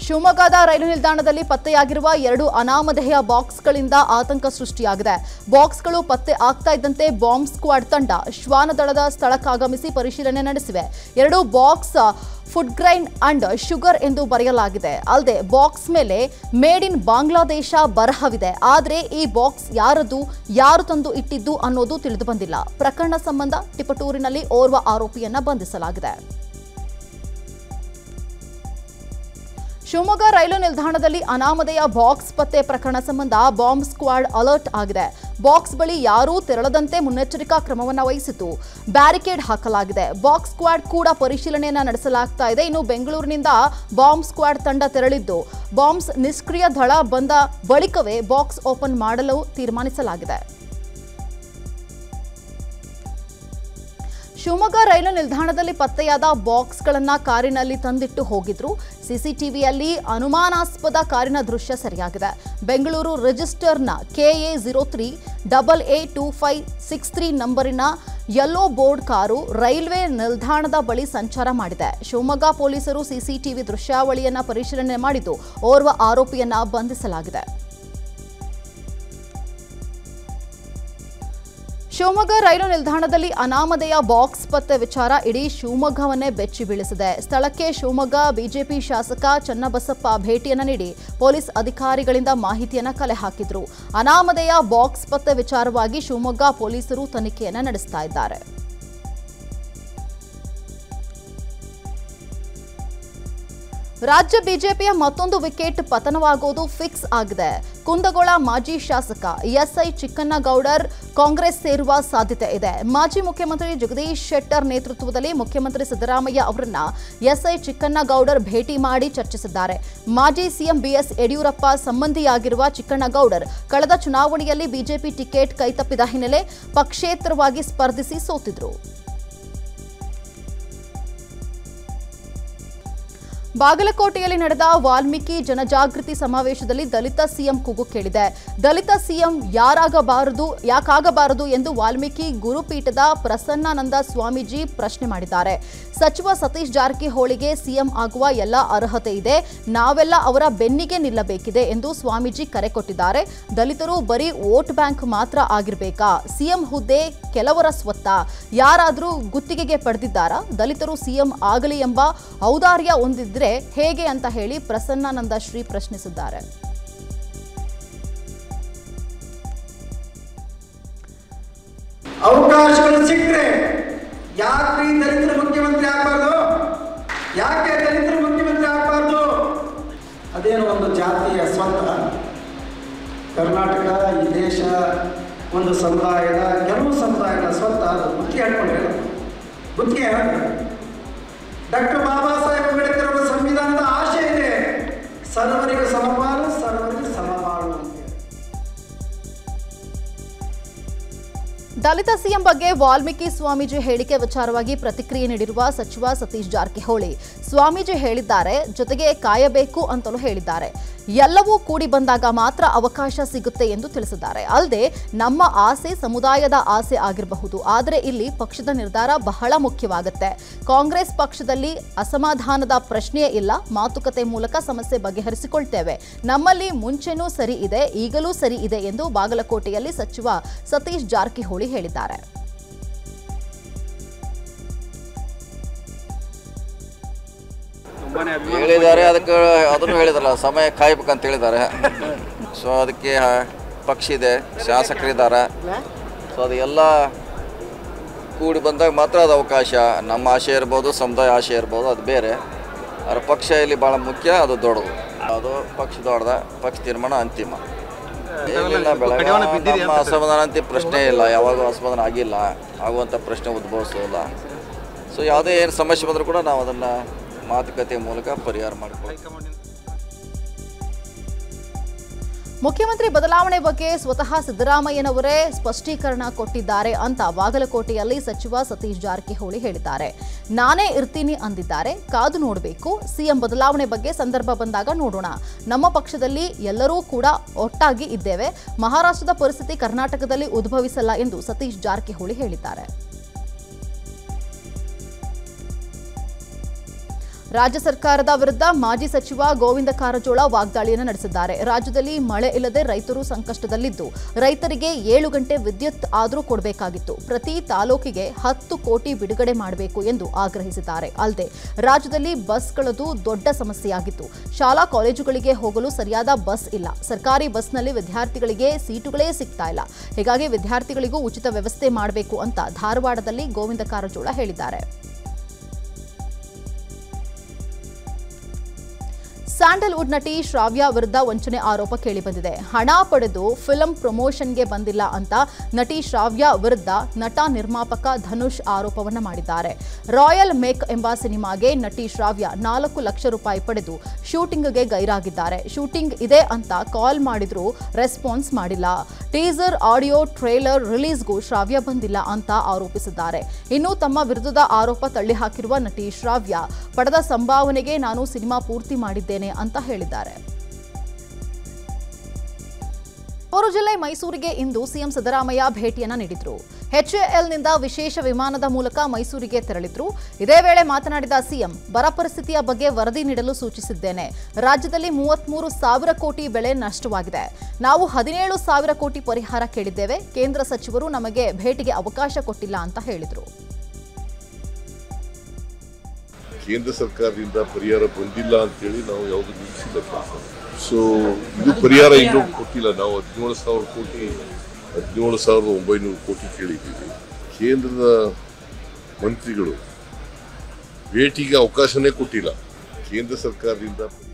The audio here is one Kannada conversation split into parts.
ಶಿವಮೊಗ್ಗದ ರೈಲು ನಿಲ್ದಾಣದಲ್ಲಿ ಪತ್ತೆಯಾಗಿರುವ ಎರಡು ಅನಾಮಧೇಯ ಬಾಕ್ಸ್ಗಳಿಂದ ಆತಂಕ ಸೃಷ್ಟಿಯಾಗಿದೆ ಬಾಕ್ಸ್ಗಳು ಪತ್ತೆ ಆಗ್ತಾ ಇದ್ದಂತೆ ಬಾಂಬ್ ಸ್ಕ್ವಾಡ್ ತಂಡ ಶ್ವಾನದಳದ ಸ್ಥಳಕ್ಕಾಗಮಿಸಿ ಪರಿಶೀಲನೆ ನಡೆಸಿವೆ ಎರಡು box food grain and sugar ಎಂದು ಬರೆಯಲಾಗಿದೆ ಅಲ್ಲದೆ ಬಾಕ್ಸ್ ಮೇಲೆ ಮೇಡ್ ಇನ್ ಬಾಂಗ್ಲಾದೇಶ ಬರಹವಿದೆ ಆದರೆ ಈ ಬಾಕ್ಸ್ ಯಾರದು ಯಾರು ತಂದು ಇಟ್ಟಿದ್ದು ಅನ್ನೋದು ತಿಳಿದು ಬಂದಿಲ್ಲ ಪ್ರಕರಣ ಸಂಬಂಧ ಟಿಪಟೂರಿನಲ್ಲಿ ಓರ್ವ ಆರೋಪಿಯನ್ನ ಬಂಧಿಸಲಾಗಿದೆ ಶಿವಮೊಗ್ಗ ರೈಲು ನಿಲ್ದಾಣದಲ್ಲಿ ಅನಾಮಧೇಯ ಬಾಕ್ಸ್ ಪತ್ತೆ ಪ್ರಕರಣ ಸಂಬಂಧ ಬಾಂಬ್ ಸ್ಕ್ವಾಡ್ ಅಲರ್ಟ್ ಆಗಿದೆ ಬಾಕ್ಸ್ ಬಳಿ ಯಾರೂ ತೆರಳದಂತೆ ಮುನ್ನೆಚ್ಚರಿಕಾ ಕ್ರಮವನ್ನು ವಹಿಸಿತು ಬ್ಯಾರಿಕೇಡ್ ಹಾಕಲಾಗಿದೆ ಬಾಕ್ಸ್ ಸ್ಕ್ವಾಡ್ ಕೂಡ ಪರಿಶೀಲನೆಯನ್ನ ನಡೆಸಲಾಗ್ತಾ ಇದೆ ಇನ್ನು ಬೆಂಗಳೂರಿನಿಂದ ಬಾಂಬ್ ಸ್ಕ್ವಾಡ್ ತಂಡ ತೆರಳಿದ್ದು ಬಾಂಬ್ಸ್ ನಿಷ್ಕ್ರಿಯ ದಳ ಬಂದ ಬಳಿಕವೇ ಬಾಕ್ಸ್ ಓಪನ್ ಮಾಡಲು ತೀರ್ಮಾನಿಸಲಾಗಿದೆ ಶಿವಮೊಗ್ಗ ರೈಲು ನಿಲ್ದಾಣದಲ್ಲಿ ಪತ್ತೆಯಾದ ಬಾಕ್ಸ್ಗಳನ್ನ ಕಾರಿನಲ್ಲಿ ತಂದಿಟ್ಟು ಹೋಗಿದ್ರು ಸಿಸಿಟಿವಿಯಲ್ಲಿ ಅನುಮಾನಾಸ್ಪದ ಕಾರಿನ ದೃಶ್ಯ ಸರಿಯಾಗಿದೆ ಬೆಂಗಳೂರು ರಿಜಿಸ್ಟರ್ನ KA zero three double A two five six three ನಂಬರಿನ ಯೆಲ್ಲೋ ಬೋರ್ಡ್ ಕಾರು ರೈಲ್ವೆ ನಿಲ್ದಾಣದ ಬಳಿ ಸಂಚಾರ ಮಾಡಿದೆ ಶಿವಮೊಗ್ಗ ಪೊಲೀಸರು ಸಿಸಿಟಿವಿ ದೃಶ್ಯಾವಳಿಯನ್ನ ಪರಿಶೀಲನೆ ಮಾಡಿದ್ದು ಓರ್ವ ಆರೋಪಿಯನ್ನ ಬಂಧಿಸಲಾಗಿದೆ ಶಿವಮೊಗ್ಗ ರೈಲು ನಿಲ್ದಾಣದಲ್ಲಿ ಅನಾಮಧೇಯ ಬಾಕ್ಸ್ ಪತ್ತೆ ವಿಚಾರ ಇಡೀ ಶಿವಮೊಗ್ಗವನ್ನೇ ಬೆಚ್ಚಿ ಬೀಳಿಸಿದೆ ಸ್ಥಳಕ್ಕೆ ಶಿವಮೊಗ್ಗ ಬಿಜೆಪಿ ಶಾಸಕ ಚನ್ನಬಸಪ್ಪ ಭೇಟಿಯನ್ನ ನೀಡಿ ಪೊಲೀಸ್ ಅಧಿಕಾರಿಗಳಿಂದ ಮಾಹಿತಿಯನ್ನ ಕಲೆ ಹಾಕಿದ್ರು ಅನಾಮಧೇಯ ಬಾಕ್ಸ್ ಪತ್ತೆ ವಿಚಾರವಾಗಿ ಶಿವಮೊಗ್ಗ ಪೊಲೀಸರು ತನಿಖೆಯನ್ನ ನಡೆಸ್ತಾ ಇದ್ದಾರೆ ರಾಜ್ಯ ಬಿಜೆಪಿಯ ಮತ್ತೊಂದು ವಿಕೆಟ್ ಪತನವಾಗುವುದು ಫಿಕ್ಸ್ ಆಗಿದೆ ಕುಂದಗೋಳ ಮಾಜಿ ಶಾಸಕ ಎಸ್ಐ ಚಿಕ್ಕನ್ನಗೌಡರ್ ಕಾಂಗ್ರೆಸ್ ಸೇರುವ ಸಾಧ್ಯತೆ ಇದೆ ಮಾಜಿ ಮುಖ್ಯಮಂತ್ರಿ ಜಗದೀಶ್ ಶೆಟ್ಟರ್ ನೇತೃತ್ವದಲ್ಲಿ ಮುಖ್ಯಮಂತ್ರಿ ಸಿದ್ದರಾಮಯ್ಯ ಅವರನ್ನ ಎಸ್ಐ ಚಿಕ್ಕನ್ನಗೌಡರ್ ಭೇಟಿ ಮಾಡಿ ಚರ್ಚಿಸಿದ್ದಾರೆ ಮಾಜಿ ಸಿಎಂ ಬಿಎಸ್ ಯಡಿಯೂರಪ್ಪ ಸಂಬಂಧಿಯಾಗಿರುವ ಚಿಕ್ಕಣ್ಣಗೌಡರ್ ಕಳೆದ ಚುನಾವಣೆಯಲ್ಲಿ ಬಿಜೆಪಿ ಟಿಕೆಟ್ ಕೈತಪ್ಪಿದ ಹಿನ್ನೆಲೆ ಪಕ್ಷೇತರವಾಗಿ ಸ್ಪರ್ಧಿಸಿ ಸೋತಿದ್ರು ಬಾಗಲಕೋಟೆಯಲ್ಲಿ ನಡೆದ ವಾಲ್ಮೀಕಿ ಜನಜಾಗೃತಿ ಸಮಾವೇಶದಲ್ಲಿ ದಲಿತ ಸಿಎಂ ಕೂಗು ಕೇಳಿದೆ ದಲಿತ ಸಿಎಂ ಯಾರಾಗಬಾರದು ಯಾಕಾಗಬಾರದು ಎಂದು ವಾಲ್ಮೀಕಿ ಗುರುಪೀಠದ ಪ್ರಸನ್ನಾನಂದ ಸ್ವಾಮೀಜಿ ಪ್ರಶ್ನೆ ಮಾಡಿದ್ದಾರೆ ಸಚಿವ ಸತೀಶ್ ಜಾರಕಿಹೊಳಿಗೆ ಸಿಎಂ ಆಗುವ ಎಲ್ಲ ಅರ್ಹತೆ ಇದೆ ನಾವೆಲ್ಲ ಅವರ ಬೆನ್ನಿಗೆ ನಿಲ್ಲಬೇಕಿದೆ ಎಂದು ಸ್ವಾಮೀಜಿ ಕರೆ ಕೊಟ್ಟಿದ್ದಾರೆ ದಲಿತರು ಬರೀ ವೋಟ್ ಬ್ಯಾಂಕ್ ಮಾತ್ರ ಆಗಿರ್ಬೇಕಾ ಸಿಎಂ ಹುದ್ದೆ ಕೆಲವರ ಸ್ವತ್ತ ಯಾರಾದರೂ ಗುತ್ತಿಗೆಗೆ ಪಡೆದಿದ್ದಾರಾ ದಲಿತರು ಸಿಎಂ ಆಗಲಿ ಎಂಬ ಔದಾರ್ಯ ಹೊಂದಿದ್ರೆ ಹೇಗೆ ಅಂತ ಹೇಳಿ ಪ್ರಸನ್ನಾನಂದ ಶ್ರೀ ಪ್ರಶ್ನಿಸಿದ್ದಾರೆ ಅವಕಾಶಗಳು ಸಿಕ್ಕರೆ ಯಾಕ್ರಿ ದಲಿತರ ಮುಖ್ಯಮಂತ್ರಿ ಆಗಬಾರ್ದು ಯಾಕೆ ದಲಿತರ ಮುಖ್ಯಮಂತ್ರಿ ಆಗಬಾರ್ದು ಅದೇನು ಒಂದು ಜಾತಿಯ ಸ್ವಂತ ಕರ್ನಾಟಕ ಈ ದೇಶ ಒಂದು ಸಮುದಾಯದ ಕೆಲವು ಸಮುದಾಯದ ಸ್ವಂತ ಅದು ಗುತ್ತಿಗೆ ಹಾಕೊಂಡ್ರೆ ಗುತ್ತಿಗೆ ಡಾಕ್ಟರ್ ಬಾಬಾ ಸಾಹೇಬ್ ಅಂಬೇಡ್ಕರ್ ಅವರ ಸಂವಿಧಾನದ ಆಶೆ ಇದೆ ಸರ್ವರಿಗೂ ಸಮಪಾಲು ಸರ್ವರಿಗೂ ಸಮಪಾಲು ಅಂತೇಳಿ ದಲಿತ ಸಿಎಂ ಬಗ್ಗೆ ವಾಲ್ಮೀಕಿ ಸ್ವಾಮೀಜಿ ಹೇಳಿಕೆ ವಿಚಾರವಾಗಿ ಪ್ರತಿಕ್ರಿಯೆ ನೀಡಿರುವ ಸಚಿವ ಸತೀಶ್ ಜಾರಕಿಹೊಳಿ ಸ್ವಾಮೀಜಿ ಹೇಳಿದ್ದಾರೆ ಜೊತೆಗೆ ಕಾಯಬೇಕು ಅಂತಲೂ ಹೇಳಿದ್ದಾರೆ ಎಲ್ಲವೂ ಕೂಡಿ ಬಂದಾಗ ಮಾತ್ರ ಅವಕಾಶ ಸಿಗುತ್ತೆ ಎಂದು ತಿಳಿಸಿದ್ದಾರೆ ಅಲ್ಲದೆ ನಮ್ಮ ಆಸೆ ಸಮುದಾಯದ ಆಸೆ ಆಗಿರಬಹುದು ಆದರೆ ಇಲ್ಲಿ ಪಕ್ಷದ ನಿರ್ಧಾರ ಬಹಳ ಮುಖ್ಯವಾಗುತ್ತೆ ಕಾಂಗ್ರೆಸ್ ಪಕ್ಷದಲ್ಲಿ ಅಸಮಾಧಾನದ ಪ್ರಶ್ನೆಯೇ ಇಲ್ಲ ಮಾತುಕತೆ ಮೂಲಕ ಸಮಸ್ಯೆ ಬಗೆಹರಿಸಿಕೊಳ್ತೇವೆ ನಮ್ಮಲ್ಲಿ ಮುಂಚೆನೂ ಸರಿ ಇದೆ ಈಗಲೂ ಸರಿ ಇದೆ ಎಂದು ಬಾಗಲಕೋಟೆಯಲ್ಲಿ ಸಚಿವ ಸತೀಶ್ ಜಾರಕಿಹೊಳಿ ಹೇಳಿದ್ದಾರೆ ಹೇಳಿದ್ದಾರೆ ಅದಕ್ಕೆ ಅದನ್ನು ಹೇಳಿದಾರಲ್ಲ ಸಮಯ ಕಾಯ್ಬೇಕಂತ ಹೇಳಿದ್ದಾರೆ ಸೊ ಅದಕ್ಕೆ ಪಕ್ಷ ಇದೆ ಶಾಸಕರಿದ್ದಾರೆ ಸೊ ಅದು ಎಲ್ಲ ಕೂಡಿ ಬಂದಾಗ ಮಾತ್ರ ಅದು ಅವಕಾಶ ನಮ್ಮ ಆಶೆ ಇರ್ಬೋದು ಸಮುದಾಯ ಆಶೆ ಇರ್ಬೋದು ಅದು ಬೇರೆ ಅದರ ಪಕ್ಷ ಇಲ್ಲಿ ಭಾಳ ಮುಖ್ಯ ಅದು ದೊಡ್ಡದು ಅದು ಪಕ್ಷ ದೊಡ್ಡದ ಪಕ್ಷ ತೀರ್ಮಾನ ಅಂತಿಮ ಏನಿಲ್ಲ ಬೆಳಗಾವಿ ನಮ್ಮ ಅಸಮಾಧಾನ ಅಂತ ಪ್ರಶ್ನೆ ಇಲ್ಲ ಯಾವಾಗೂ ಅಸಮಾಧಾನ ಆಗಿಲ್ಲ ಆಗುವಂಥ ಪ್ರಶ್ನೆ ಉದ್ಭವಿಸೋಲ್ಲ ಸೊ ಯಾವುದೇ ಏನು ಸಮಸ್ಯೆ ಬಂದರೂ ಕೂಡ ನಾವು ಅದನ್ನು ಮಾತುಕತೆ ಮೂಲಕ ಪರಿಹಾರ ಮಾಡಿಕೊಳ್ಳಿ ಮುಖ್ಯಮಂತ್ರಿ ಬದಲಾವಣೆ ಬಗ್ಗೆ ಸ್ವತಃ ಸಿದ್ದರಾಮಯ್ಯನವರೇ ಸ್ಪಷ್ಟೀಕರಣ ಕೊಟ್ಟಿದ್ದಾರೆ ಅಂತ ಬಾಗಲಕೋಟೆಯಲ್ಲಿ ಸಚಿವ ಸತೀಶ್ ಜಾರಕಿಹೊಳಿ ಹೇಳಿದ್ದಾರೆ ನಾನೇ ಇರ್ತೀನಿ ಅಂದಿದ್ದಾರೆ ಕಾದು ನೋಡಬೇಕು ಸಿಎಂ ಬದಲಾವಣೆ ಬಗ್ಗೆ ಸಂದರ್ಭ ಬಂದಾಗ ನೋಡೋಣ ನಮ್ಮ ಪಕ್ಷದಲ್ಲಿ ಎಲ್ಲರೂ ಕೂಡ ಒಟ್ಟಾಗಿ ಇದ್ದೇವೆ ಮಹಾರಾಷ್ಟ್ರದ ಪರಿಸ್ಥಿತಿ ಕರ್ನಾಟಕದಲ್ಲಿ ಉದ್ಭವಿಸಲ್ಲ ಎಂದು ಸತೀಶ್ ಜಾರಕಿಹೊಳಿ ಹೇಳಿದ್ದಾರೆ ರಾಜ್ಯ ಸರ್ಕಾರದ ವಿರುದ್ಧ ಮಾಜಿ ಸಚಿವ ಗೋವಿಂದ ಕಾರಜೋಳ ವಾಗ್ದಾಳಿಯನ್ನು ನಡೆಸಿದ್ದಾರೆ ರಾಜ್ಯದಲ್ಲಿ ಮಳೆ ಇಲ್ಲದೆ ರೈತರು ಸಂಕಷ್ಟದಲ್ಲಿದ್ದು ರೈತರಿಗೆ ಏಳು ಗಂಟೆ ವಿದ್ಯುತ್ ಆದರೂ ಕೊಡಬೇಕಾಗಿತ್ತು ಪ್ರತಿ ತಾಲೂಕಿಗೆ ಹತ್ತು ಕೋಟಿ ಬಿಡುಗಡೆ ಮಾಡಬೇಕು ಎಂದು ಆಗ್ರಹಿಸಿದ್ದಾರೆ ಅಲ್ಲದೆ ರಾಜ್ಯದಲ್ಲಿ ಬಸ್ಗಳದು ದೊಡ್ಡ ಸಮಸ್ಯೆಯಾಗಿತ್ತು ಶಾಲಾ ಕಾಲೇಜುಗಳಿಗೆ ಹೋಗಲು ಸರಿಯಾದ ಬಸ್ ಇಲ್ಲ ಸರ್ಕಾರಿ ಬಸ್ನಲ್ಲಿ ವಿದ್ಯಾರ್ಥಿಗಳಿಗೆ ಸೀಟುಗಳೇ ಸಿಗ್ತಾ ಇಲ್ಲ ಹೀಗಾಗಿ ವಿದ್ಯಾರ್ಥಿಗಳಿಗೂ ಉಚಿತ ವ್ಯವಸ್ಥೆ ಮಾಡಬೇಕು ಅಂತ ಧಾರವಾಡದಲ್ಲಿ ಗೋವಿಂದ ಕಾರಜೋಳ ಹೇಳಿದ್ದಾರೆ ಸ್ಯಾಂಡಲ್ವುಡ್ ನಟಿ ಶ್ರಾವ್ಯ ವಿರುದ್ಧ ವಂಚನೆ ಆರೋಪ ಕೇಳಿಬಂದಿದೆ ಹಣ ಪಡೆದು ಫಿಲ್ಮ್ ಪ್ರಮೋಷನ್ಗೆ ಬಂದಿಲ್ಲ ಅಂತ ನಟಿ ಶ್ರಾವ್ಯ ವಿರುದ್ಧ ನಟ ನಿರ್ಮಾಪಕ ಧನುಷ್ ಆರೋಪವನ್ನ ಮಾಡಿದ್ದಾರೆ ರಾಯಲ್ ಮೇಕ್ ಎಂಬ ಸಿನಿಮಾಗೆ ನಟಿ ಶ್ರಾವ್ಯ ನಾಲ್ಕು ಲಕ್ಷ ರೂಪಾಯಿ ಪಡೆದು ಶೂಟಿಂಗ್ಗೆ ಗೈರಾಗಿದ್ದಾರೆ ಶೂಟಿಂಗ್ ಇದೆ ಅಂತ ಕಾಲ್ ಮಾಡಿದ್ರೂ ರೆಸ್ಪಾನ್ಸ್ ಮಾಡಿಲ್ಲ ಟೀಸರ್ ಆಡಿಯೋ ಟ್ರೇಲರ್ ರಿಲೀಸ್ಗೂ ಶ್ರಾವ್ಯ ಬಂದಿಲ್ಲ ಅಂತ ಆರೋಪಿಸಿದ್ದಾರೆ ಇನ್ನು ತಮ್ಮ ವಿರುದ್ಧದ ಆರೋಪ ತಳ್ಳಿಹಾಕಿರುವ ನಟಿ ಶ್ರಾವ್ಯ ಪಡೆದ ಸಂಭಾವನೆಗೆ ನಾನು ಸಿನಿಮಾ ಪೂರ್ತಿ ಮಾಡಿದ್ದೇನೆ ಅಂತ ಹೇಳಿದ್ದಾರೆ ಮೂರು ಜಿಲ್ಲೆ ಮೈಸೂರಿಗೆ ಇಂದು ಸಿಎಂ ಸಿದ್ದರಾಮಯ್ಯ ಭೇಟಿಯನ್ನ ನೀಡಿದ್ರು ಎಚ್ಎಎಲ್ನಿಂದ ವಿಶೇಷ ವಿಮಾನದ ಮೂಲಕ ಮೈಸೂರಿಗೆ ತೆರಳಿದ್ರು ಇದೇ ವೇಳೆ ಮಾತನಾಡಿದ ಸಿಎಂ ಬರ ಪರಿಸ್ಥಿತಿಯ ಬಗ್ಗೆ ವರದಿ ನೀಡಲು ಸೂಚಿಸಿದ್ದೇನೆ ರಾಜ್ಯದಲ್ಲಿ ಮೂವತ್ಮೂರು ಸಾವಿರ ಕೋಟಿ ಬೆಳೆ ನಷ್ಟವಾಗಿದೆ ನಾವು ಹದಿನೇಳು ಸಾವಿರ ಕೋಟಿ ಪರಿಹಾರ ಕೇಳಿದ್ದೇವೆ ಕೇಂದ್ರ ಸಚಿವರು ನಮಗೆ ಭೇಟಿಗೆ ಅವಕಾಶ ಕೊಟ್ಟಿಲ್ಲ ಅಂತ ಹೇಳಿದರು ಕೇಂದ್ರ ಸರ್ಕಾರದಿಂದ ಪರಿಹಾರ ಬಂದಿಲ್ಲ ಅಂತೇಳಿ ನಾವು ಯಾವುದು ನಿಲ್ಲಿಸಿಲ್ಲ ಕೆಲಸ ಸೊ ಇದು ಪರಿಹಾರ ಇನ್ನೂ ಕೊಟ್ಟಿಲ್ಲ ನಾವು ಹದಿನೇಳು ಸಾವಿರ ಕೋಟಿ ಹದಿನೇಳು ಸಾವಿರದ ಒಂಬೈನೂರು ಕೋಟಿ ಕೇಳಿದ್ದೀವಿ ಕೇಂದ್ರದ ಮಂತ್ರಿಗಳು ಭೇಟಿಗೆ ಅವಕಾಶನೇ ಕೊಟ್ಟಿಲ್ಲ ಕೇಂದ್ರ ಸರ್ಕಾರದಿಂದ ಪರಿಹಾರ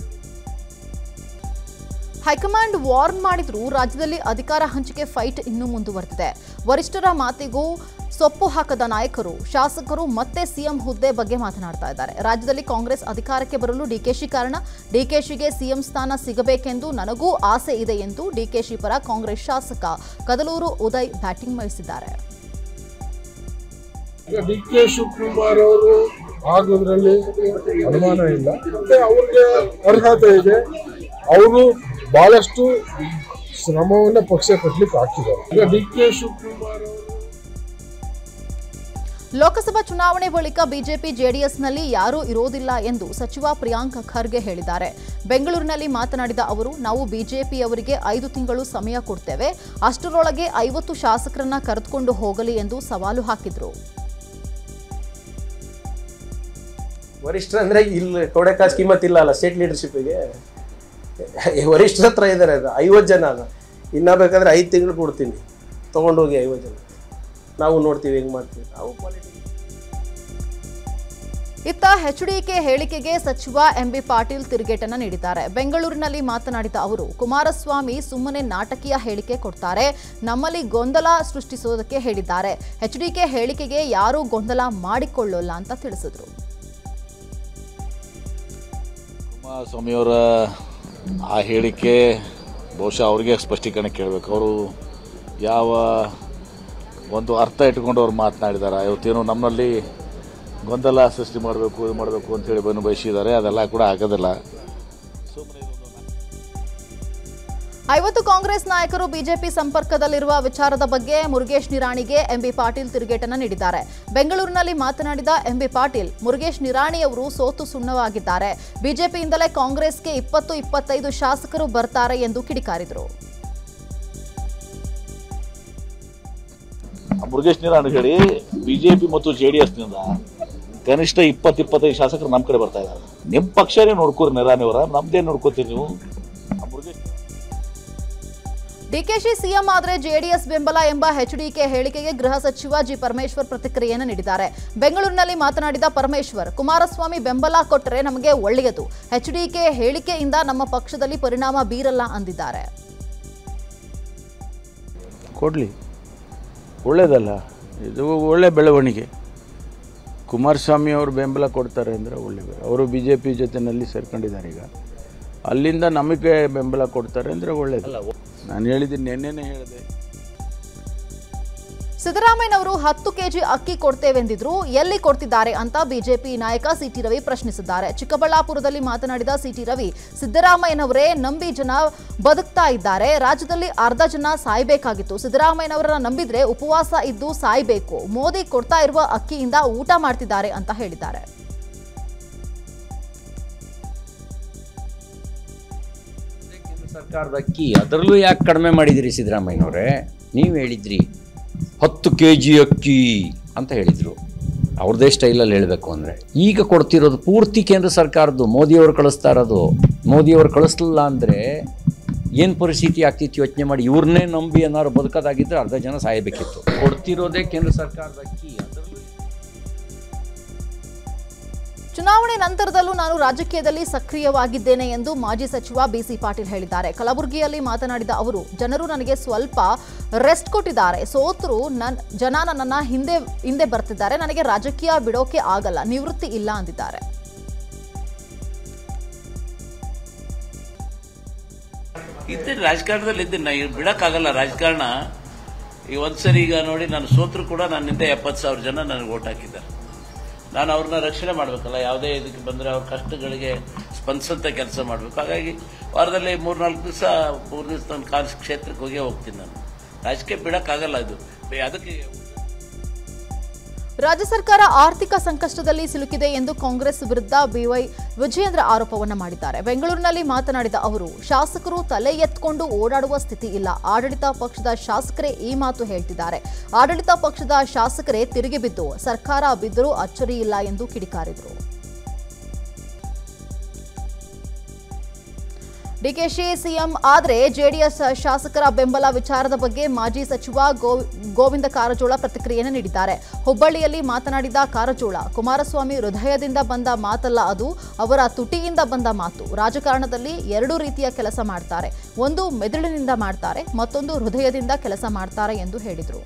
ಹೈಕಮಾಂಡ್ ವಾರ್ನ್ ಮಾಡಿದ್ರೂ ರಾಜ್ಯದಲ್ಲಿ ಅಧಿಕಾರ ಹಂಚಿಕೆ ಫೈಟ್ ಇನ್ನೂ ಮುಂದುವರೆದಿದೆ ವರಿಷ್ಠರ ಮಾತಿಗೂ ಸೊಪ್ಪು ಹಾಕದ ನಾಯಕರು ಶಾಸಕರು ಮತ್ತೆ ಸಿಎಂ ಹುದ್ದೆ ಬಗ್ಗೆ ಮಾತನಾಡ್ತಾ ಇದ್ದಾರೆ ರಾಜ್ಯದಲ್ಲಿ ಕಾಂಗ್ರೆಸ್ ಅಧಿಕಾರಕ್ಕೆ ಬರಲು ಡಿಕೆಶಿ ಕಾರಣ ಡಿಕೆಶಿಗೆ ಸಿಎಂ ಸ್ಥಾನ ಸಿಗಬೇಕೆಂದು ನನಗೂ ಆಸೆ ಇದೆ ಎಂದು ಡಿಕೆಶಿ ಪರ ಕಾಂಗ್ರೆಸ್ ಶಾಸಕ ಕದಲೂರು ಉದಯ್ ಬ್ಯಾಟಿಂಗ್ ವಹಿಸಿದ್ದಾರೆ ಈಗ ಡಿ ಕೆ ಶಿವಕುಮಾರ್ ಅವರು ಆಗೋದ್ರಲ್ಲಿ ಅನುಮಾನ ಇಲ್ಲ ಮತ್ತೆ ಅವ್ರಿಗೆ ಅರ್ಹತೆ ಇದೆ ಅವರು ಬಹಳಷ್ಟು ಶ್ರಮವನ್ನ ಪಕ್ಷ ಕಟ್ಲಿಕ್ಕೆ ಹಾಕಿದ್ದಾರೆ ಈಗ ಡಿ ಕೆ ಶಿವಕುಮಾರ್ ಅವರು ಲೋಕಸಭಾ ಚುನಾವಣೆ ಬಳಿಕ ಬಿಜೆಪಿ ಜೆಡಿಎಸ್ನಲ್ಲಿ ಯಾರೂ ಇರೋದಿಲ್ಲ ಎಂದು ಸಚಿವ ಪ್ರಿಯಾಂಕ್ ಖರ್ಗೆ ಹೇಳಿದ್ದಾರೆ ಬೆಂಗಳೂರಿನಲ್ಲಿ ಮಾತನಾಡಿದ ಅವರು ನಾವು ಬಿಜೆಪಿಯವರಿಗೆ ಐದು ತಿಂಗಳು ಸಮಯ ಕೊಡ್ತೇವೆ ಅಷ್ಟರೊಳಗೆ ಐವತ್ತು ಶಾಸಕರನ್ನ ಕರೆದುಕೊಂಡು ಹೋಗಲಿ ಎಂದು ಸವಾಲು ಹಾಕಿದ್ರು ವರಿಷ್ಠರು ಅಂದ್ರೆ ಇಲ್ಲಿ ಕೊಡಕಾಸ್ ಕಿಮ್ಮತ್ ಇಲ್ಲ ಅಲ್ಲ ಸ್ಟೇಟ್ ಲೀಡರ್ಶಿಪ್ಪಿಗೆ ವರಿಷ್ಠರ ಹತ್ರ ಇದ್ದಾರೆ ಅದು ಐವತ್ತು ಜನ ಅಲ್ಲ ಇನ್ನ ಬೇಕಾದ್ರೆ ಐದು ತಿಂಗಳು ಕೊಡ್ತೀನಿ ತೊಗೊಂಡೋಗಿ ಐವತ್ತು ಜನ ನಾವು ನೋಡ್ತೀವಿ ಹೆಂಗೆ ಮಾಡ್ತೀವಿ ನಾವು ಪಾಲಿಟಿಕ್ಸ್ ಇತ್ತ ಎಚ್ಡಿಕೆ ಹೇಳಿಕೆಗೆ ಸಚಿವ ಎಂಬಿ ಪಾಟೀಲ್ ತಿರುಗೇಟನ್ನ ನೀಡಿದ್ದಾರೆ ಬೆಂಗಳೂರಿನಲ್ಲಿ ಮಾತನಾಡಿದ ಅವರು ಕುಮಾರಸ್ವಾಮಿ ಸುಮ್ಮನೆ ನಾಟಕೀಯ ಹೇಳಿಕೆ ಕೊಡ್ತಾರೆ ನಮ್ಮಲ್ಲಿ ಗೊಂದಲ ಸೃಷ್ಟಿಸೋದಕ್ಕೆ ಹೇಳಿದ್ದಾರೆ ಎಚ್ಡಿಕೆ ಹೇಳಿಕೆಗೆ ಯಾರೂ ಗೊಂದಲ ಮಾಡಿಕೊಳ್ಳೋಲ್ಲ ಅಂತ ತಿಳಿಸಿದ್ರು ಕುಮಾರಸ್ವಾಮಿಯವರ ಆ ಹೇಳಿಕೆ ಬಹುಶಃ ಅವ್ರಿಗೆ ಸ್ಪಷ್ಟೀಕರಣ ಕೇಳಬೇಕು ಅವರು ಯಾವ ಒಂದು ಅರ್ಥ ಇಟ್ಕೊಂಡು ಅವ್ರು ಮಾತನಾಡಿದ್ದಾರೆ ಇವತ್ತೇನು ನಮ್ಮಲ್ಲಿ ಗೊಂದಲ ಸೃಷ್ಟಿ ಮಾಡಬೇಕು ಇದು ಮಾಡಬೇಕು ಅಂತೇಳಿ ಬಂದು ಬಯಸಿದ್ದಾರೆ ಅದೆಲ್ಲ ಕೂಡ ಆಗೋದಿಲ್ಲ ಸುಮ್ಮನೆ ಐವತ್ತು ಕಾಂಗ್ರೆಸ್ ನಾಯಕರು ಬಿಜೆಪಿ ಸಂಪರ್ಕದಲ್ಲಿರುವ ವಿಚಾರದ ಬಗ್ಗೆ ಮುರುಗೇಶ್ ನಿರಾಣಿಗೆ ಎಂಬಿ ಪಾಟೀಲ್ ತಿರುಗೇಟನ್ನ ನೀಡಿದ್ದಾರೆ ಬೆಂಗಳೂರಿನಲ್ಲಿ ಮಾತನಾಡಿದ ಎಂಬಿ ಪಾಟೀಲ್ ಮುರುಗೇಶ್ ನಿರಾಣಿ ಅವರು ಸೋತು ಸುಣ್ಣವಾಗಿದ್ದಾರೆ ಬಿಜೆಪಿಯಿಂದಲೇ ಕಾಂಗ್ರೆಸ್ಗೆ ಇಪ್ಪತ್ತು ಇಪ್ಪತ್ತೈದು ಶಾಸಕರು ಬರ್ತಾರೆ ಎಂದು ಕಿಡಿಕಾರಿದರು ಮುರುಗೇಶ್ ನಿರಾಣಿ ಹೇಳಿ ಬಿಜೆಪಿ ಮತ್ತು ಜೆ ಡಿ ಎಸ್ನಿಂದ ಕನಿಷ್ಠ ಇಪ್ಪತ್ತು ಇಪ್ಪತ್ತೈದು ಶಾಸಕರು ನಮ್ಮ ಕಡೆ ಬರ್ತಾ ಇದ್ದಾರೆ ನಿಮ್ಮ ಪಕ್ಷನೇ ನೋಡ್ಕೋರಿ ನಿರಾಣಿಯವರ ನಮ್ದೇ ನೋಡ್ಕೋತೀರಿ ನೀವು ಆ ಮುರುಗೇಶ್ ಡಿಕೆಶಿ ಸಿಎಂ ಆದರೆ ಜೆಡಿಎಸ್ ಬೆಂಬಲ ಎಂಬ ಎಚ್ಡಿಕೆ ಹೇಳಿಕೆಗೆ ಗೃಹ ಸಚಿವ ಜಿ ಪರಮೇಶ್ವರ್ ಪ್ರತಿಕ್ರಿಯೆಯನ್ನು ನೀಡಿದ್ದಾರೆ ಬೆಂಗಳೂರಿನಲ್ಲಿ ಮಾತನಾಡಿದ ಪರಮೇಶ್ವರ್ ಕುಮಾರಸ್ವಾಮಿ ಬೆಂಬಲ ಕೊಟ್ಟರೆ ನಮಗೆ ಒಳ್ಳೆಯದು ಎಚ್ಡಿಕೆ ಹೇಳಿಕೆಯಿಂದ ನಮ್ಮ ಪಕ್ಷದಲ್ಲಿ ಪರಿಣಾಮ ಬೀರಲ್ಲ ಅಂದಿದ್ದಾರೆ ಕೊಡಲಿ ಒಳ್ಳೇದಲ್ಲ ಇದು ಒಳ್ಳೆ ಬೆಳವಣಿಗೆ ಕುಮಾರಸ್ವಾಮಿ ಅವರು ಬೆಂಬಲ ಕೊಡ್ತಾರೆ ಅಂದರೆ ಒಳ್ಳೆ ಬೆ- ಅವರು ಬಿ ಜೆ ಪಿ ಜೊತೆನಲ್ಲಿ ಸೇರ್ಕೊಂಡಿದ್ದಾರೆ ಈಗ ಅಲ್ಲಿಂದ ನಮಗೆ ಬೆಂಬಲ ಕೊಡ್ತಾರೆ ಅಂದರೆ ಒಳ್ಳೇದು ನಾನು ಹೇಳಿದ್ದೀನಿ ನಿನ್ನೆನೇ ಹೇಳಿದೆ ಸಿದ್ದರಾಮಯ್ಯನವರು ಹತ್ತು ಕೆಜಿ ಅಕ್ಕಿ ಕೊಡ್ತೇವೆಂದಿದ್ರು ಎಲ್ಲಿ ಕೊಡ್ತಿದ್ದಾರೆ ಅಂತ ಬಿಜೆಪಿ ನಾಯಕ ಸಿಟಿ ರವಿ ಪ್ರಶ್ನಿಸಿದ್ದಾರೆ ಚಿಕ್ಕಬಳ್ಳಾಪುರದಲ್ಲಿ ಮಾತನಾಡಿದ ಸಿಟಿ ರವಿ ಸಿದ್ದರಾಮಯ್ಯನವರೇ ನಂಬಿ ಜನ ಬದುಕ್ತಾ ಇದ್ದಾರೆ ರಾಜ್ಯದಲ್ಲಿ ಅರ್ಧ ಜನ ಸಾಯ್ಬೇಕಾಗಿತ್ತು ಸಿದ್ದರಾಮಯ್ಯನವರನ್ನ ನಂಬಿದ್ರೆ ಉಪವಾಸ ಇದ್ದು ಸಾಯ್ಬೇಕು ಮೋದಿ ಕೊಡ್ತಾ ಇರುವ ಅಕ್ಕಿಯಿಂದ ಊಟ ಮಾಡ್ತಿದ್ದಾರೆ ಅಂತ ಹೇಳಿದ್ದಾರೆ ಸರ್ಕಾರದ ಅಕ್ಕಿ ಅದರಲ್ಲೂ ಯಾಕೆ ಕಡಿಮೆ ಮಾಡಿದಿರಿ ಸಿದ್ದರಾಮಯ್ಯನವರೇ ನೀವು ಹೇಳಿದ್ರಿ ಹತ್ತು ಕೆ ಜಿ ಅಕ್ಕಿ ಅಂತ ಹೇಳಿದರು ಅವ್ರದ್ದೇ ಸ್ಟೈಲಲ್ಲಿ ಹೇಳಬೇಕು ಅಂದರೆ ಈಗ ಕೊಡ್ತಿರೋದು ಪೂರ್ತಿ ಕೇಂದ್ರ ಸರ್ಕಾರದ್ದು ಮೋದಿಯವರು ಕಳಿಸ್ತಾ ಇರೋದು ಮೋದಿಯವರು ಕಳಿಸ್ಲಿಲ್ಲ ಅಂದರೆ ಏನು ಪರಿಸ್ಥಿತಿ ಆಗ್ತಿತ್ತು ಯೋಚನೆ ಮಾಡಿ ಇವ್ರನ್ನೇ ನಂಬಿ ಏನಾದ್ರು ಬದುಕೋದಾಗಿದ್ದರೆ ಅರ್ಧ ಜನ ಸಾಯಬೇಕಿತ್ತು ಕೊಡ್ತಿರೋದೇ ಕೇಂದ್ರ ಸರ್ಕಾರದ ಅಕ್ಕಿ ಅದರಲ್ಲೂ ಚುನಾವಣೆ ನಂತರದಲ್ಲೂ ನಾನು ರಾಜಕೀಯದಲ್ಲಿ ಸಕ್ರಿಯವಾಗಿದ್ದೇನೆ ಎಂದು ಮಾಜಿ ಸಚಿವ ಬಿಸಿ ಪಾಟೀಲ್ ಹೇಳಿದ್ದಾರೆ ಕಲಬುರಗಿಯಲ್ಲಿ ಮಾತನಾಡಿದ ಅವರು ಜನರು ನನಗೆ ಸ್ವಲ್ಪ ರೆಸ್ಟ್ ಕೊಟ್ಟಿದ್ದಾರೆ ಸೋತರು ನನ್ ಜನ ನನ್ನನ್ನ ಹಿಂದೆ ಹಿಂದೆ ಬರ್ತಿದ್ದಾರೆ ನನಗೆ ರಾಜಕೀಯ ಬಿಡೋಕೆ ಆಗಲ್ಲ ನಿವೃತ್ತಿ ಇಲ್ಲ ಅಂದಿದ್ದಾರೆ ಇದ್ದೀನಿ ರಾಜಕಾರಣದಲ್ಲಿ ಇದ್ದೀನಿ ನಾ ಈಗ ಬಿಡಕ್ಕಾಗಲ್ಲ ರಾಜಕಾರಣ ಈಗ ಒಂದ್ಸರಿ ಈಗ ನೋಡಿ ನಾನು ಸೋತ್ರು ಕೂಡ ನನ್ನಿಂದ ಎಪ್ಪತ್ತು ಸಾವಿರ ಜನ ನನಗೆ ಓಟ್ ಹಾಕಿದ್ದಾರೆ ನಾನು ಅವ್ರನ್ನ ರಕ್ಷಣೆ ಮಾಡಬೇಕಲ್ಲ ಯಾವುದೇ ಇದಕ್ಕೆ ಬಂದರೆ ಅವ್ರ ಕಷ್ಟಗಳಿಗೆ ಸ್ಪಂದಿಸಂತ ಕೆಲಸ ಮಾಡಬೇಕು ಹಾಗಾಗಿ ವಾರದಲ್ಲಿ ಮೂರ್ನಾಲ್ಕು ದಿವಸ ಮೂರು ದಿವಸ ನನ್ನ ಕಾರ್ಯ ಕ್ಷೇತ್ರಕ್ಕೆ ಹೋಗೇ ಹೋಗ್ತೀನಿ ನಾನು ರಾಜಕೀಯ ಬಿಡಕ್ಕಾಗಲ್ಲ ಇದು ಬೆ- ಅದಕ್ಕೆ ರಾಜ್ಯ ಸರ್ಕಾರ ಆರ್ಥಿಕ ಸಂಕಷ್ಟದಲ್ಲಿ ಸಿಲುಕಿದೆ ಎಂದು ಕಾಂಗ್ರೆಸ್ ವಿರುದ್ಧ ಬಿವೈ ವಿಜಯೇಂದ್ರ ಆರೋಪವನ್ನ ಮಾಡಿದ್ದಾರೆ ಬೆಂಗಳೂರಿನಲ್ಲಿ ಮಾತನಾಡಿದ ಅವರು ಶಾಸಕರು ತಲೆ ಎತ್ಕೊಂಡು ಓಡಾಡುವ ಸ್ಥಿತಿ ಇಲ್ಲ ಆಡಳಿತ ಪಕ್ಷದ ಶಾಸಕರೇ ಈ ಮಾತು ಹೇಳ್ತಿದ್ದಾರೆ ಆಡಳಿತ ಪಕ್ಷದ ಶಾಸಕರೇ ತಿರುಗಿ ಬಿದ್ದು ಸರ್ಕಾರ ಬಿದ್ದರೂ ಅಚ್ಚರಿ ಇಲ್ಲ ಎಂದು ಕಿಡಿಕಾರಿದರು ಡಿಕೆಶಿ ಸಿಎಂ ಆದರೆ ಜೆಡಿಎಸ್ ಶಾಸಕರ ಬೆಂಬಲ ವಿಚಾರದ ಬಗ್ಗೆ ಮಾಜಿ ಸಚಿವ ಗೋ- ಗೋವಿಂದ ಕಾರಜೋಳ ಪ್ರತಿಕ್ರಿಯೆಯನ್ನು ನೀಡಿದ್ದಾರೆ ಹುಬ್ಬಳ್ಳಿಯಲ್ಲಿ ಮಾತನಾಡಿದ ಕಾರಜೋಳ ಕುಮಾರಸ್ವಾಮಿ ಹೃದಯದಿಂದ ಬಂದ ಮಾತಲ್ಲ ಅದು ಅವರ ತುಟಿಯಿಂದ ಬಂದ ಮಾತು ರಾಜಕಾರಣದಲ್ಲಿ ಎರಡು ರೀತಿಯ ಕೆಲಸ ಮಾಡ್ತಾರೆ ಒಂದು ಮೆದುಳಿನಿಂದ ಮಾಡ್ತಾರೆ ಮತ್ತೊಂದು ಹೃದಯದಿಂದ ಕೆಲಸ ಮಾಡ್ತಾರೆ ಎಂದು ಹೇಳಿದರು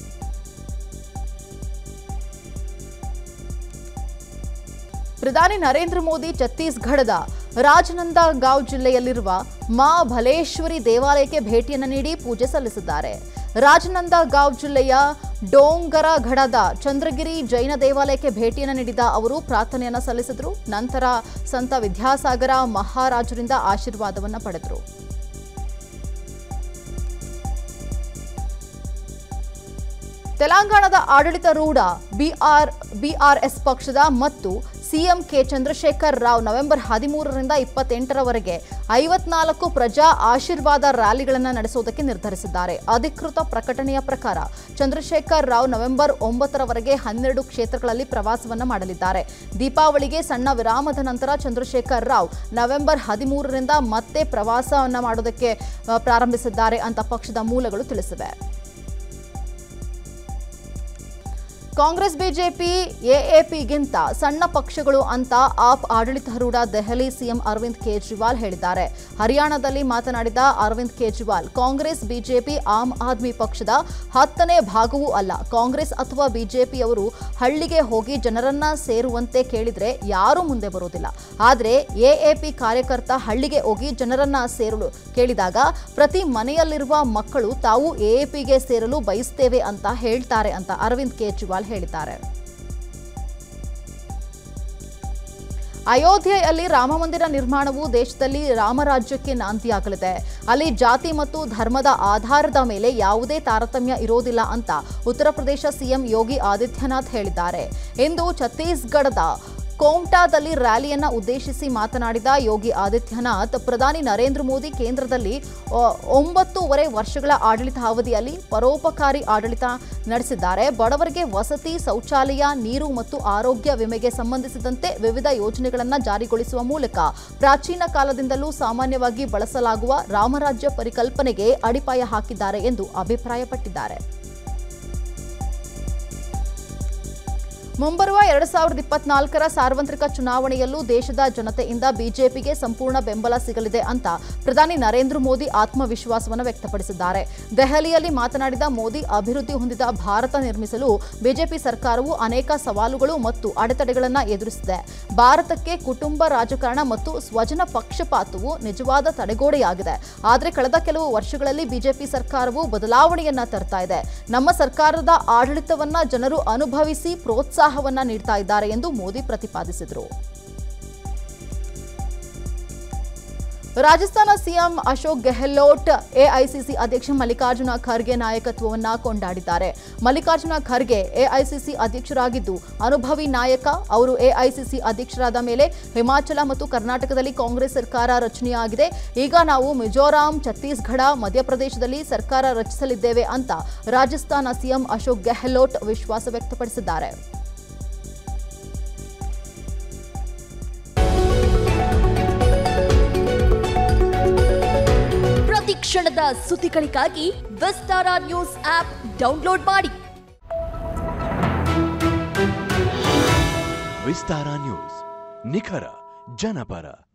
ಪ್ರಧಾನಿ ನರೇಂದ್ರ ಮೋದಿ ಛತ್ತೀಸ್ಗಢದ ರಾಜನಂದಗಾಂವ್ ಜಿಲ್ಲೆಯಲ್ಲಿರುವ ಮಾ ಭಲೇಶ್ವರಿ ದೇವಾಲಯಕ್ಕೆ ಭೇಟಿಯನ್ನು ನೀಡಿ ಪೂಜೆ ಸಲ್ಲಿಸಿದ್ದಾರೆ ರಾಜನಂದಗಾಂವ್ ಜಿಲ್ಲೆಯ ಡೋಂಗರಘಡದ ಚಂದ್ರಗಿರಿ ಜೈನ ದೇವಾಲಯಕ್ಕೆ ಭೇಟಿಯನ್ನು ನೀಡಿದ ಅವರು ಪ್ರಾರ್ಥನೆಯನ್ನು ಸಲ್ಲಿಸಿದರು ನಂತರ ಸಂತ ವಿದ್ಯಾಸಾಗರ ಮಹಾರಾಜರಿಂದ ಆಶೀರ್ವಾದವನ್ನು ಪಡೆದರು ತೆಲಂಗಾಣದ ಆಡಳಿತಾರೂಢ ಬಿಆರ್ ಬಿಆರ್ಎಸ್ ಪಕ್ಷದ ಮತ್ತು CM K Chandrashekar Rao November ಹದಿಮೂರರಿಂದ ಇಪ್ಪತ್ತೆಂಟರವರೆಗೆ ಐವತ್ನಾಲ್ಕು ಪ್ರಜಾ ಆಶೀರ್ವಾದ ರ್ಯಾಲಿಗಳನ್ನು ನಡೆಸುವುದಕ್ಕೆ ನಿರ್ಧರಿಸಿದ್ದಾರೆ ಅಧಿಕೃತ ಪ್ರಕಟಣೆಯ ಪ್ರಕಾರ ಚಂದ್ರಶೇಖರ್ ರಾವ್ ನವೆಂಬರ್ ಒಂಬತ್ತರವರೆಗೆ ಹನ್ನೆರಡು ಕ್ಷೇತ್ರಗಳಲ್ಲಿ ಪ್ರವಾಸವನ್ನು ಮಾಡಲಿದ್ದಾರೆ ದೀಪಾವಳಿಗೆ ಸಣ್ಣ ವಿರಾಮದ ನಂತರ ಚಂದ್ರಶೇಖರ್ ರಾವ್ ನವೆಂಬರ್ ಹದಿಮೂರರಿಂದ ಮತ್ತೆ ಪ್ರವಾಸವನ್ನು ಮಾಡೋದಕ್ಕೆ ಆ, ಪ್ರಾರಂಭಿಸಿದ್ದಾರೆ ಅಂತ ಪಕ್ಷದ ಮೂಲಗಳು ತಿಳಿಸಿವೆ ಕಾಂಗ್ರೆಸ್ ಬಿಜೆಪಿ ಎಎಪಿಗಿಂತ ಸಣ್ಣ ಪಕ್ಷಗಳು ಅಂತ ಆಪ್ ಆಡಳಿತಾರೂಢ ದೆಹಲಿ ಸಿಎಂ ಅರವಿಂದ್ ಕೇಜ್ರಿವಾಲ್ ಹೇಳಿದ್ದಾರೆ ಹರಿಯಾಣದಲ್ಲಿ ಮಾತನಾಡಿದ ಅರವಿಂದ್ ಕೇಜ್ರಿವಾಲ್ ಕಾಂಗ್ರೆಸ್ ಬಿಜೆಪಿ ಆಮ್ ಆದ್ಮಿ ಪಕ್ಷದ ಹತ್ತನೇ ಭಾಗವೂ ಅಲ್ಲ ಕಾಂಗ್ರೆಸ್ ಅಥವಾ ಬಿಜೆಪಿಯವರು ಹಳ್ಳಿಗೆ ಹೋಗಿ ಜನರನ್ನ ಸೇರುವಂತೆ ಕೇಳಿದ್ರೆ ಯಾರೂ ಮುಂದೆ ಬರೋದಿಲ್ಲ ಆದರೆ ಎಎಪಿ ಕಾರ್ಯಕರ್ತ ಹಳ್ಳಿಗೆ ಹೋಗಿ ಜನರನ್ನ ಸೇರಲು ಕೇಳಿದಾಗ ಪ್ರತಿ ಮನೆಯಲ್ಲಿರುವ ಮಕ್ಕಳು ತಾವು ಎಎಪಿಗೆ ಸೇರಲು ಬಯಸ್ತೇವೆ ಅಂತ ಹೇಳ್ತಾರೆ ಅಂತ ಅರವಿಂದ್ ಕೇಜ್ರಿವಾಲ್ ಹೇಳಿದ್ದಾರೆ ಅಯೋಧ್ಯೆಯಲ್ಲಿ ರಾಮಮಂದಿರ ನಿರ್ಮಾಣವು ದೇಶದಲ್ಲಿ ರಾಮರಾಜ್ಯಕ್ಕೆ ನಾಂದಿಯಾಗಲಿದೆ ಅಲ್ಲಿ ಜಾತಿ ಮತ್ತು ಧರ್ಮದ ಆಧಾರದ ಮೇಲೆ ಯಾವುದೇ ತಾರತಮ್ಯ ಇರೋದಿಲ್ಲ ಅಂತ ಉತ್ತರ ಪ್ರದೇಶ ಸಿಎಂ ಯೋಗಿ ಆದಿತ್ಯನಾಥ್ ಹೇಳಿದ್ದಾರೆ ಇಂದು ಛತ್ತೀಸ್ಗಢದ ಕೋಮ್ಟಾದಲ್ಲಿ ರ್ಯಾಲಿಯನ್ನ ಉದ್ದೇಶಿಸಿ ಮಾತನಾಡಿದ ಯೋಗಿ ಆದಿತ್ಯನಾಥ್ ಪ್ರಧಾನಿ ನರೇಂದ್ರ ಮೋದಿ ಕೇಂದ್ರದಲ್ಲಿ ಆ, ಒಂಬತ್ತೂವರೆ ವರ್ಷಗಳ ಆಡಳಿತಾವಧಿಯಲ್ಲಿ ಪರೋಪಕಾರಿ ಆಡಳಿತ ನಡೆಸಿದ್ದಾರೆ ಬಡವರಿಗೆ ವಸತಿ ಶೌಚಾಲಯ ನೀರು ಮತ್ತು ಆರೋಗ್ಯ ವಿಮೆಗೆ ಸಂಬಂಧಿಸಿದಂತೆ ವಿವಿಧ ಯೋಜನೆಗಳನ್ನು ಜಾರಿಗೊಳಿಸುವ ಮೂಲಕ ಪ್ರಾಚೀನ ಕಾಲದಿಂದಲೂ ಸಾಮಾನ್ಯವಾಗಿ ಬಳಸಲಾಗುವ ರಾಮರಾಜ್ಯ ಪರಿಕಲ್ಪನೆಗೆ ಅಡಿಪಾಯ ಹಾಕಿದ್ದಾರೆ ಎಂದು ಅಭಿಪ್ರಾಯಪಟ್ಟಿದ್ದಾರೆ ಮುಂಬರುವ ಎರಡು ಸಾವಿರದ ಇಪ್ಪತ್ನಾಲ್ಕರ ಸಾರ್ವತ್ರಿಕ ಚುನಾವಣೆಯಲ್ಲೂ ದೇಶದ ಜನತೆಯಿಂದ ಬಿಜೆಪಿಗೆ ಸಂಪೂರ್ಣ ಬೆಂಬಲ ಸಿಗಲಿದೆ ಅಂತ ಪ್ರಧಾನಿ ನರೇಂದ್ರ ಮೋದಿ ಆತ್ಮವಿಶ್ವಾಸವನ್ನು ವ್ಯಕ್ತಪಡಿಸಿದ್ದಾರೆ ದೆಹಲಿಯಲ್ಲಿ ಮಾತನಾಡಿದ ಮೋದಿ ಅಭಿವೃದ್ಧಿ ಹೊಂದಿದ ಭಾರತ ನಿರ್ಮಿಸಲು ಬಿಜೆಪಿ ಸರ್ಕಾರವು ಅನೇಕ ಸವಾಲುಗಳು ಮತ್ತು ಅಡೆತಡೆಗಳನ್ನು ಎದುರಿಸಿದೆ ಭಾರತಕ್ಕೆ ಕುಟುಂಬ ರಾಜಕಾರಣ ಮತ್ತು ಸ್ವಜನ ಪಕ್ಷಪಾತವು ನಿಜವಾದ ತಡೆಗೋಡೆಯಾಗಿದೆ ಆದರೆ ಕಳೆದ ಕೆಲವು ವರ್ಷಗಳಲ್ಲಿ ಬಿಜೆಪಿ ಸರ್ಕಾರವು ಬದಲಾವಣೆಯನ್ನ ತರ್ತಾ ಇದೆ ನಮ್ಮ ಸರ್ಕಾರದ ಆಡಳಿತವನ್ನ ಜನರು ಅನುಭವಿಸಿ ಪ್ರೋತ್ಸಾಹವನ್ನ ನೀಡ್ತಾ ಇದ್ದಾರೆ ಎಂದು ಮೋದಿ ಪ್ರತಿಪಾದಿಸಿದರು ರಾಜಸ್ಥಾನ ಸಿಎಂ ಅಶೋಕ್ ಗೆಹ್ಲೋಟ್ ಎಐಸಿಸಿ ಅಧ್ಯಕ್ಷ ಮಲ್ಲಿಕಾರ್ಜುನ ಖರ್ಗೆ ನಾಯಕತ್ವವನ್ನ ಕೊಂಡಾಡಿದ್ದಾರೆ ಮಲ್ಲಿಕಾರ್ಜುನ ಖರ್ಗೆ ಎಐಸಿಸಿ ಅಧ್ಯಕ್ಷರಾಗಿದ್ದು ಅನುಭವಿ ನಾಯಕ ಅವರು ಎಐಸಿಸಿ ಅಧ್ಯಕ್ಷರಾದ ಮೇಲೆ ಹಿಮಾಚಲ ಮತ್ತು ಕರ್ನಾಟಕದಲ್ಲಿ ಕಾಂಗ್ರೆಸ್ ಸರ್ಕಾರ ರಚನೆಯಾಗಿದೆ ಈಗ ನಾವು ಮಿಜೋರಾಂ ಛತ್ತೀಸ್ಗಢ ಮಧ್ಯಪ್ರದೇಶದಲ್ಲಿ ಸರ್ಕಾರ ರಚಿಸಲಿದ್ದೇವೆ ಅಂತ ರಾಜಸ್ಥಾನ ಸಿಎಂ ಅಶೋಕ್ ಗೆಹ್ಲೋಟ್ ವಿಶ್ವಾಸ ವ್ಯಕ್ತಪಡಿಸಿದ್ದಾರೆ ಪ್ರತಿ ಕ್ಷಣದ ಸುದ್ದಿಗಳಿಗಾಗಿ ವಿಸ್ತಾರ ನ್ಯೂಸ್ ಆಪ್ ಡೌನ್ಲೋಡ್ ಮಾಡಿ ವಿಸ್ತಾರ ನ್ಯೂಸ್ ನಿಖರ ಜನಪರ